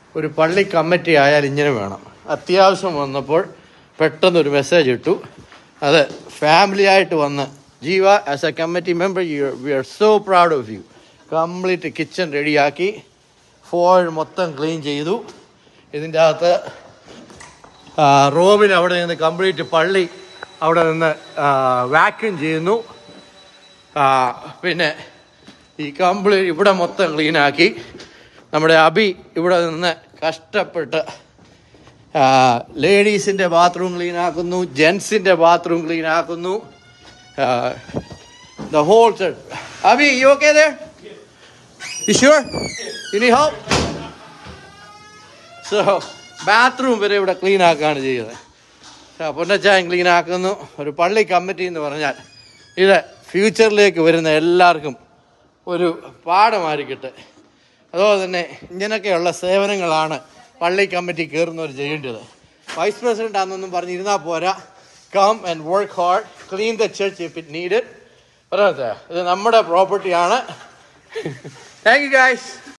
ഒരു പള്ളി കമ്മിറ്റി ആയാൽ ഇങ്ങനെ വേണം അത്യാവശ്യം വന്നപ്പോൾ പെട്ടെന്ന് ഒരു മെസ്സേജ് ഇട്ടു അത് ഫാമിലി ആയിട്ട് വന്ന് Jeeva as a committee member you we are so proud of you complete kitchen റെഡിയാക്കി ഫോൾ മൊത്തം ക്ലീൻ ചെയ്തു ഇതിൻ്റെ അകത്ത് ആ, റോബിൻ അവിടെ നിന്ന് കംപ്ലീറ്റ് പള്ളി അവിടെ നിന്ന് വാക്യൂം ചെയ്യുന്നു ആ, പിന്നെ ഈ കംപ്ലീറ്റ് ഇവിടെ മൊത്തം ക്ലീനാക്കി നമ്മുടെ അബി ഇവിടെ നിന്ന് കഷ്ടപ്പെട്ട് ലേഡീസിൻ്റെ ബാത്റൂം ക്ലീൻ ആക്കുന്നു ജെൻസിൻ്റെ ബാത്റൂം ക്ലീൻ ആക്കുന്നു the whole Abi you okay You sure? You need help? So bathroom വരെ ഇവിടെ ക്ലീൻ ആക്കുകയാണ് ചെയ്യുന്നത് പൊന്നച്ചായം ക്ലീൻ ആക്കുന്നു ഒരു പള്ളി കമ്മിറ്റി എന്ന് പറഞ്ഞാൽ ഇത് ഫ്യൂച്ചറിലേക്ക് വരുന്ന എല്ലാവർക്കും ഒരു പാഠമായിരിക്കട്ടെ അതുപോലെ തന്നെ ഇങ്ങനെയൊക്കെയുള്ള സേവനങ്ങളാണ് പള്ളി കമ്മിറ്റി കയറുന്നവർ ചെയ്യേണ്ടത് വൈസ് പ്രസിഡന്റ് ആണെന്നൊന്നും പറഞ്ഞിരുന്നാൽ പോരാ come and work hard clean the church if it need പറയാത്ത ഇത് നമ്മുടെ പ്രോപ്പർട്ടിയാണ് താങ്ക് യു ഗൈസ്